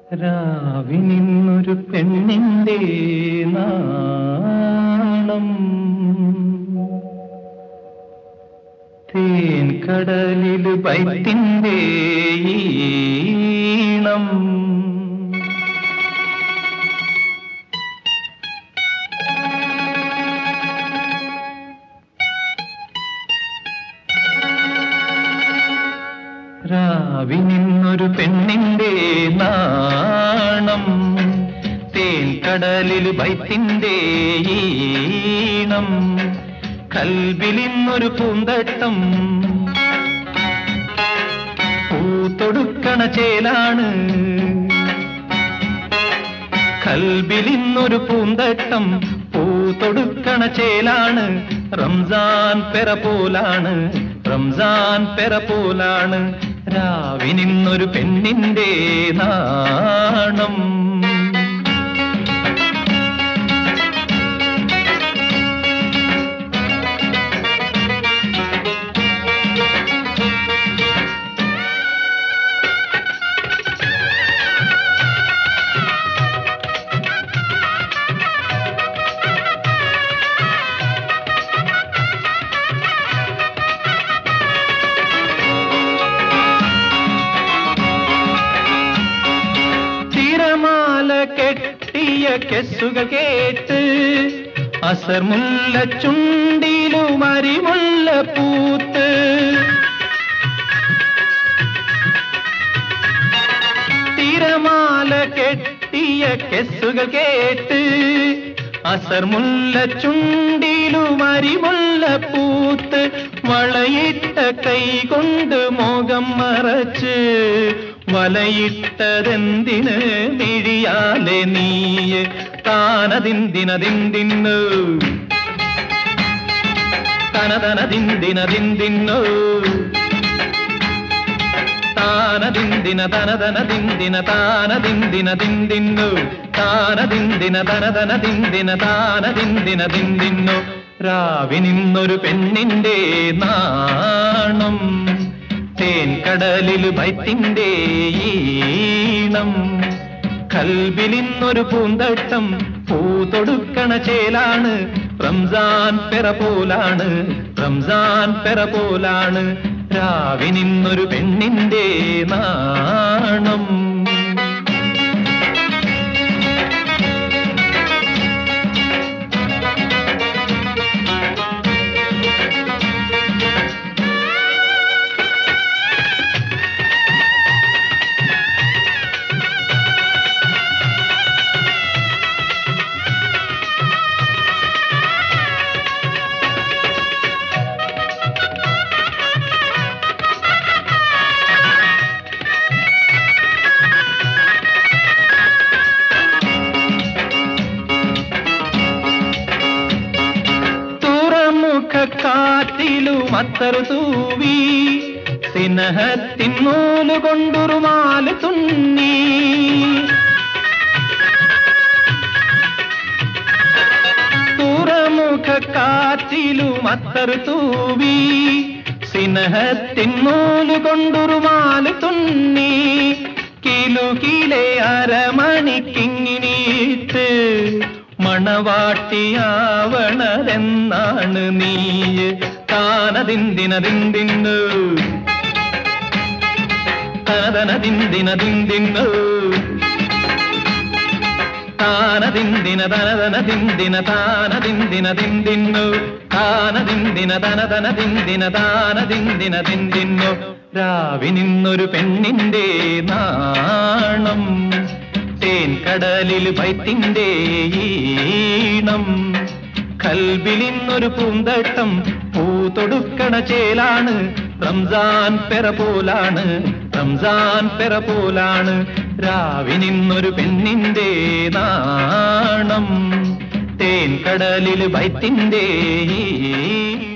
രാവിനിന്നൊരു പെണ്ണിന്റെ നാണം തേൻ കടലിൽ ബൈത്തിന്റെ ഈണം രാവിനിന്നൊരു പെണ്ണിന്റെ നാണം തേൻ കടലിൽ ബൈത്തിന്റെ ഈണം കൽബിലിന്നൊരു പൂന്തട്ടം പൂത്തൊടുക്കണ ചേലാണ് കൽബിലിന്നൊരു പൂന്തട്ടം പൂത്തൊടുക്കണ ചേലാണ് റംസാൻ പെറ പോലാണ് റംസാൻ പെറ പോലാണ് രാവിനിന്നൊരു പെണ്ണിന്റെ നാണം തിരമാല കെട്ടിയ കെസ്സുകൾ കേട്ട് അസർമുല്ല ചുണ്ടിലും അരിമുല്ല പൂത്ത് തിരമാല കെട്ടിയ കെസ്സുകൾ കേട്ട് അസർമുല്ല ചുണ്ടിലും അരിമുല്ല പൂത്ത് വളയിട്ട കൈ കൊണ്ട് മോകം മറച്ച് വലയിട്ടതെന്തിന് മിഴിയാലെ നീയെ താനതിന്തിനതിന്തിന്നു തനതനതിന്തിനതിന്തിന്നു താനതിന്തിന തനതനതിന്തിന താനതിന്തിനതിന്തിന്നു താനതിന്തിന തനതനതിന്തിന താനതിന്തിനതിന്തിന്നു രാവിനിന്നൊരു പെണ്ണിന്റെ നാണം തേൻ കടലിൽ ഭയത്തിന്റെ ഈണം കൽബിലിന്നൊരു പൂന്തട്ടം പൂതൊടുക്കണ ചേലാണ് റംസാൻ പെറ പോലാണ് റംസാൻ പെറ പോലാണ് രാവിനിന്നൊരു പെണ്ണിന്റെ നാണം തുറമുഖ കാറ്റിലും അത്തറു തൂവി സിനഹത്തിൻ നൂല് കൊണ്ടുറുമാല് തുന്നി തുറമുഖ കാറ്റിലും അത്തറു തൂവി സിനഹത്തിൻ നൂല് കൊണ്ടുറുമാല് തുന്നി കിലുകിലെ അരമണിക്കിങ്ങിനീട്ട് മണവാട്ടിയാവണതെന്നാണ് നീയ് താനതിന്തിനതിന്തിന്നു തനതനതിന്തിനതിന്തിന്നു താനതിന്തിന തനതനതിന്തിന താനതിന്തിനതിന്തിന്നു താനതിന്തിന തനതനതിന്തിന താനതിന്തിനതിന്തിന്നു രാവിനിന്നൊരു പെണ്ണിന്റെ നാണം തേൻ കടലിൽ ഭയത്തിന്റെ ഈണം കൽബിലിന്നൊരു പൂന്തട്ടം പൂതൊടുക്കണ ചേലാണ് റംസാൻ പെറ പോലാണ് റംസാൻ പെറ പോലാണ് രാവിനിന്നൊരു പെണ്ണിന്റെ നാണം തേൻ കടലിൽ ഭയത്തിന്റെ ഈണം